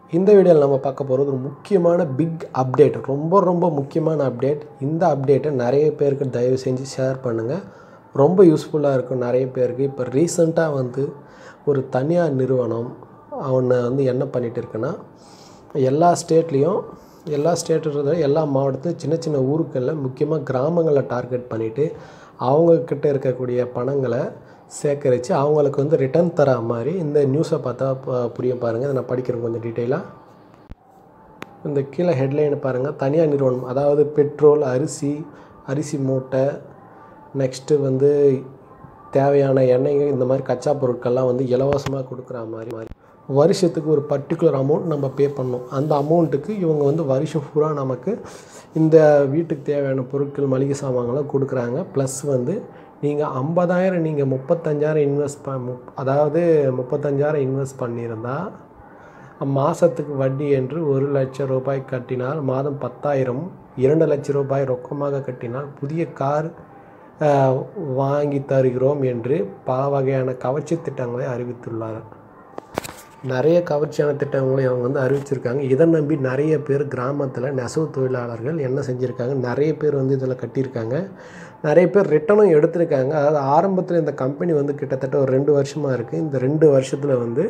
இந்த வீடியோவில் நம்ம பார்க்க போகிறது ஒரு முக்கியமான பிக் அப்டேட் ரொம்ப ரொம்ப முக்கியமான அப்டேட் இந்த அப்டேட்டை நிறைய பேருக்கு தயவு செஞ்சு ஷேர் பண்ணுங்கள் ரொம்ப யூஸ்ஃபுல்லாக இருக்கும் நிறைய பேருக்கு இப்போ ரீசண்டாக வந்து ஒரு தனியார் நிறுவனம் அவனை வந்து என்ன பண்ணிகிட்டு இருக்குன்னா எல்லா ஸ்டேட்லேயும் எல்லா ஸ்டேட்டு எல்லா மாவட்டத்துலையும் சின்ன சின்ன ஊருக்களில் முக்கியமாக கிராமங்களை டார்கெட் பண்ணிவிட்டு அவங்கக்கிட்ட இருக்கக்கூடிய பணங்களை சேகரித்து அவங்களுக்கு வந்து ரிட்டர்ன் தர மாதிரி இந்த நியூஸை பார்த்தா ப- புரியும் பாருங்கள் இதை நான் படிக்கிறேன் கொஞ்சம் டீட்டெயிலாக இந்த கீழே ஹெட்லைனை பாருங்கள் தனியார் நிறுவனம் அதாவது பெட்ரோல் அரிசி அரிசி மூட்டை நெக்ஸ்ட்டு வந்து தேவையான எண்ணெய்கள் இந்த மாதிரி கச்சா பொருட்கள்லாம் வந்து இலவசமாக கொடுக்குற மாதிரி மாதிரி வருஷத்துக்கு ஒரு பர்டிகுலர் அமௌண்ட் நம்ம பே பண்ணணும் அந்த அமௌண்ட்டுக்கு இவங்க வந்து வருஷம் பூரா நமக்கு இந்த வீட்டுக்கு தேவையான பொருட்கள் மளிகை சாமான்கள்லாம் கொடுக்குறாங்க ப்ளஸ் வந்து நீங்கள் ஐம்பதாயிரம் நீங்கள் முப்பத்தஞ்சாயிரம் இன்வெஸ்ட் ப முப் அதாவது முப்பத்தஞ்சாயிரம் இன்வெஸ்ட் பண்ணியிருந்தா மாதத்துக்கு வட்டி என்று ஒரு லட்சம் ரூபாய் கட்டினால் மாதம் பத்தாயிரம் இரண்டு லட்சம் ரூபாய் ரொக்கமாக கட்டினால் புதிய கார் அஹ், வாங்கி தருகிறோம் என்று பல வகையான கவர்ச்சி திட்டங்களை அறிவித்துள்ளார் நிறைய கவர்ச்சியான திட்டங்களை அவங்க வந்து அறிவிச்சிருக்காங்க இதை நம்பி நிறைய பேர் கிராமத்தில் நெசவு தொழிலாளர்கள் என்ன செஞ்சுருக்காங்க நிறைய பேர் வந்து இதில் கட்டியிருக்காங்க நிறைய பேர் ரிட்டனும் எடுத்திருக்காங்க அதாவது ஆரம்பத்தில் இந்த கம்பெனி வந்து கிட்டத்தட்ட ஒரு ரெண்டு வருஷமாக இருக்குது இந்த ரெண்டு வருஷத்தில் வந்து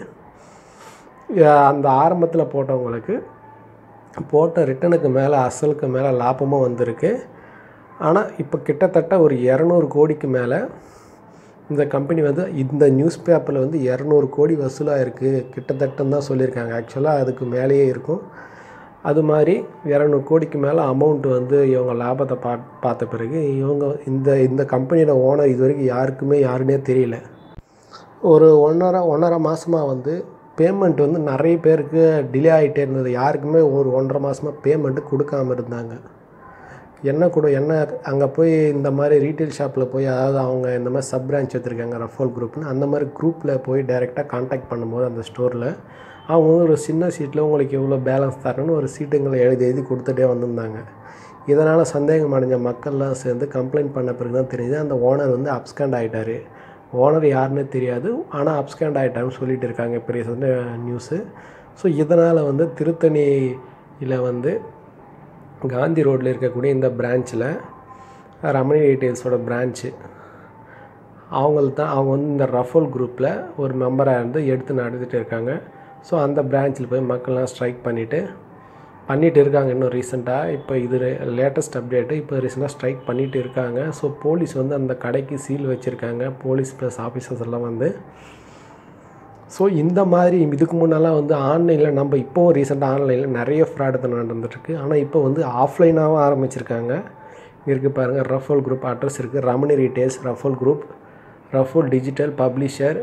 அஹ், அந்த ஆரம்பத்தில் போட்டவங்களுக்கு போட்ட ரிட்டனுக்கு மேலே அசலுக்கு மேலே லாபமும் வந்திருக்கு ஆனால் இப்போ கிட்டத்தட்ட ஒரு இரநூறு கோடிக்கு மேலே இந்த கம்பெனி வந்து இந்த நியூஸ் பேப்பரில் வந்து இரநூறு கோடி வசூலாக இருக்குது கிட்டத்தட்டன்னு தான் சொல்லியிருக்காங்க ஆக்சுவலாக அதுக்கு மேலேயே இருக்கும் அது மாதிரி இரநூறு கோடிக்கு மேலே அமௌண்ட் வந்து இவங்க லாபத்தை பா பார்த்த பிறகு இவங்க இந்த இந்த கம்பெனியோட ஓனர் இது வரைக்கும் யாருக்குமே யாருன்னே தெரியல ஒரு ஒன்றரை ஒன்றரை மாதமாக வந்து பேமெண்ட் வந்து நிறைய பேருக்கு டிலே ஆகிட்டே இருந்தது யாருக்குமே ஒரு ஒன்றரை மாதமாக பேமெண்ட்டு கொடுக்காம இருந்தாங்க என்ன கூட என்ன அங்கே போய் இந்த மாதிரி ரீட்டைல் ஷாப்பில் போய் அதாவது அவங்க இந்த மாதிரி சப் பிரான்ச் வச்சுருக்காங்க ரஃபோல் குரூப்னு அந்த மாதிரி குரூப்பில் போய் டைரெக்டாக காண்டாக்ட் பண்ணும்போது அந்த ஸ்டோரில் அவங்க வந்து ஒரு சின்ன சீட்டில் உங்களுக்கு எவ்வளோ பேலன்ஸ் தரணும்னு ஒரு சீட்டுங்களை எழுதி எழுதி கொடுத்துட்டே வந்திருந்தாங்க இதனால் சந்தேகம் அடைஞ்ச மக்கள்லாம் சேர்ந்து கம்ப்ளைண்ட் பண்ண பிறகு தான் தெரியுது அந்த ஓனர் வந்து அப்ஸ்காண்ட் ஆகிட்டாரு ஓனர் யாருன்னே தெரியாது ஆனால் அப்ஸ்காண்ட் ஆகிட்டாருன்னு சொல்லிட்டு இருக்காங்க இப்போ ரீசெண்ட் நியூஸு ஸோ இதனால் வந்து திருத்தணியில் வந்து காந்தி ரோட்டில் இருக்கக்கூடிய இந்த பிரான்ச்சில் ரமணி டீட்டெயில்ஸோட பிரான்ச்சு அவங்களுக்கு தான் அவங்க வந்து இந்த ரஃபோல் குரூப்பில் ஒரு மெம்பராக இருந்து எடுத்து நடத்திட்டு இருக்காங்க ஸோ அந்த பிரான்ச்சில் போய் மக்கள்லாம் ஸ்ட்ரைக் பண்ணிவிட்டு பண்ணிட்டு இருக்காங்க இன்னும் ரீசெண்டாக இப்போ இது லேட்டஸ்ட் அப்டேட்டு இப்போ ரீசெண்டாக ஸ்ட்ரைக் பண்ணிட்டு இருக்காங்க ஸோ போலீஸ் வந்து அந்த கடைக்கு சீல் வச்சுருக்காங்க போலீஸ் ப்ளஸ் ஆஃபீஸர்ஸ் எல்லாம் வந்து ஸோ இந்த மாதிரி இதுக்கு முன்னெல்லாம் வந்து ஆன்லைனில் நம்ம இப்போவும் ரீசெண்டாக ஆன்லைனில் நிறைய ஃப்ராடு நடந்துட்டுருக்கு ஆனால் இப்போ வந்து ஆஃப்லைனாகவும் ஆரம்பிச்சிருக்காங்க இருக்கு பாருங்கள் ரஃபோல் குரூப் அட்ரஸ் இருக்குது ரமணி ரீட்டெயில்ஸ் ரஃபோல் குரூப் ரஃபோல் digital publisher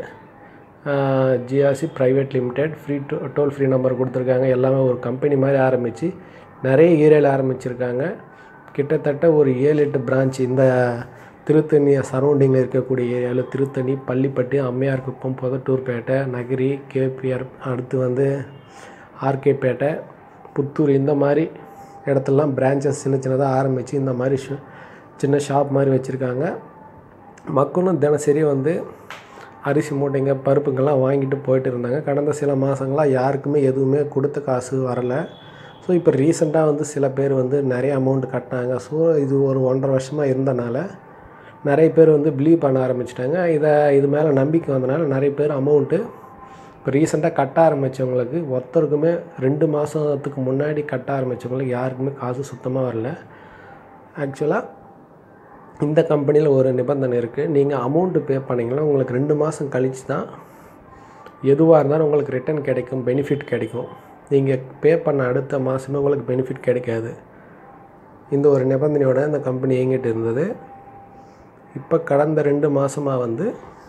GRC private limited free to toll free number கொடுத்துருக்காங்க எல்லாமே ஒரு கம்பெனி மாதிரி ஆரம்பித்து நிறைய ஏரியாவில் ஆரம்பிச்சிருக்காங்க கிட்டத்தட்ட ஒரு ஏழு எட்டு பிரான்ச் இந்த திருத்தணி சரௌண்டிங்கில் இருக்கக்கூடிய ஏரியாவில் திருத்தணி பள்ளிப்பட்டு அம்மையார் குப்பம் புதட்டூர்பேட்டை நகரி கேபிஆர் அடுத்து வந்து ஆர்கேபேட்டை புத்தூர் இந்த மாதிரி இடத்துலலாம் பிரான்ச்சஸ் சின்ன சின்னதாக ஆரம்பித்து இந்த மாதிரி ஷு சின்ன ஷாப் மாதிரி வச்சுருக்காங்க மக்களும் தினசரி வந்து அரிசி மூட்டைங்க பருப்புங்கெல்லாம் வாங்கிட்டு போயிட்டு இருந்தாங்க கடந்த சில மாதங்களாக யாருக்குமே எதுவுமே கொடுத்த காசு வரலை ஸோ இப்போ ரீசெண்டாக வந்து சில பேர் வந்து நிறைய அமௌண்ட் கட்டினாங்க ஸோ இது ஒரு ஒன்றரை வருஷமாக இருந்தனால நிறைய பேர் வந்து பிலீவ் பண்ண ஆரம்பிச்சிட்டாங்க இதை இது மேலே நம்பிக்கை வந்தனால நிறைய பேர் அமௌண்ட்டு இப்போ ரீசெண்டாக கட்ட ஆரம்பித்தவங்களுக்கு ஒருத்தருக்குமே ரெண்டு மாதத்துக்கு முன்னாடி கட்ட ஆரம்பித்தவங்களுக்கு யாருக்குமே காசு சுத்தமாக வரல ஆக்சுவலாக இந்த கம்பெனியில் ஒரு நிபந்தனை இருக்குது நீங்கள் அமௌண்ட்டு பே பண்ணிங்கன்னா உங்களுக்கு ரெண்டு மாதம் கழித்து தான் எதுவாக இருந்தாலும் உங்களுக்கு ரிட்டர்ன் கிடைக்கும் பெனிஃபிட் கிடைக்கும் நீங்கள் பே பண்ண அடுத்த மாதமே உங்களுக்கு பெனிஃபிட் கிடைக்காது இந்த ஒரு நிபந்தனையோட இந்த கம்பெனி இயங்கிட்டு இருந்தது இப்போ கடந்த ரெண்டு மாதமாக வந்து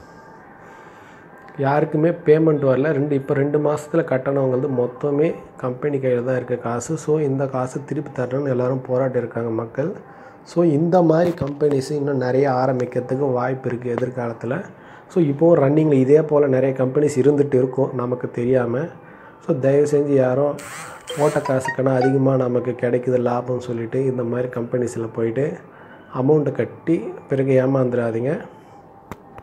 யாருக்குமே பேமெண்ட் வரல ரெண்டு இப்போ ரெண்டு மாதத்தில் கட்டணவங்க வந்து மொத்தமே கம்பெனி கையில் தான் இருக்க காசு ஸோ இந்த காசு திருப்பி தரணும்னு எல்லாரும் போராட்டி இருக்காங்க மக்கள் ஸோ இந்த மாதிரி கம்பெனிஸ் இன்னும் நிறைய ஆரம்பிக்கிறதுக்கு வாய்ப்பு இருக்குது எதிர்காலத்தில் ஸோ இப்போவும் ரன்னிங்கில் இதே போல் நிறைய கம்பெனிஸ் இருந்துகிட்டு இருக்கும் நமக்கு தெரியாமல் ஸோ தயவு செஞ்சு யாரும் ஓட்ட காசுக்குன்னா அதிகமாக நமக்கு கிடைக்குது லாபம்னு சொல்லிட்டு இந்த மாதிரி கம்பெனிஸில் போயிட்டு அமௌண்ட்டு கட்டி பிறகு ஏமாந்துடாதீங்க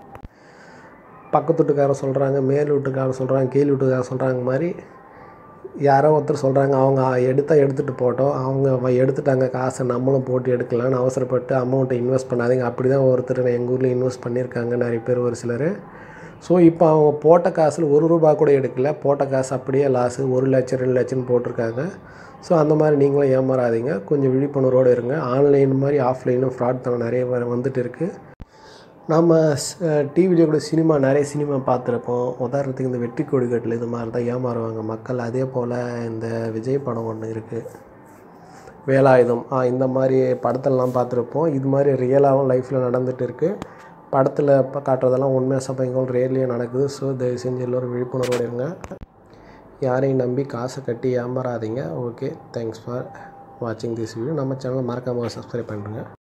பக்கத்து வீட்டுக்காரன் சொல்கிறாங்க மேல் வீட்டுக்காரன் சொல்கிறாங்க கீழ் வீட்டுக்காரன் சொல்கிறாங்க மாதிரி யாரோ ஒருத்தர் சொல்கிறாங்க அவங்க எடுத்தால் எடுத்துகிட்டு போட்டோம் அவங்க வ- எடுத்துட்டாங்க காசை நம்மளும் போட்டு எடுக்கலாம்னு அவசரப்பட்டு அமௌண்ட்டை இன்வெஸ்ட் பண்ணாதீங்க அப்படி தான் ஒருத்தர் எங்கள் ஊரில் இன்வெஸ்ட் பண்ணியிருக்காங்க நிறைய பேர் ஒரு சிலர் ஸோ இப்போ அவங்க போட்ட காசில் ஒரு ரூபா கூட எடுக்கல போட்ட காசு அப்படியே லாஸு ஒரு லட்சம் ரெண்டு லட்சம்னு போட்டிருக்காங்க ஸோ அந்த மாதிரி நீங்களும் ஏமாறாதீங்க கொஞ்சம் விழிப்புணர்வோடு இருங்க ஆன்லைன் மாதிரி ஆஃப்லைனும் ஃப்ராட் தனம் நிறைய வ- வந்துட்டு இருக்குது நம்ம டிவிலேயே கூட சினிமா நிறைய சினிமா பார்த்துருப்போம் உதாரணத்துக்கு இந்த வெற்றி கொடிக்கட்டில் இது மாதிரி தான் ஏமாறுவாங்க மக்கள் அதே போல் இந்த விஜய் படம் ஒன்று இருக்குது வேலாயுதம் ஆ, இந்த மாதிரி படத்தெல்லாம் பார்த்துருப்போம் இது மாதிரி ரியலாகவும் லைஃப்பில் நடந்துகிட்டு இருக்குது படத்தில் இப்போ காட்டுறதெல்லாம் உண்மையாக சம்பவங்கள் ரேர்லியாக நடக்குது ஸோ தயவு செஞ்சு எல்லோரும் விழிப்புணர்வோடு இருங்க யாரையும் நம்பி காசை கட்டி ஏமாறாதீங்க ஓகே தேங்க்ஸ் ஃபார் வாட்சிங் திஸ் வீடியோ நம்ம சேனலை மறக்காமல் சப்ஸ்கிரைப் பண்ணுறேங்க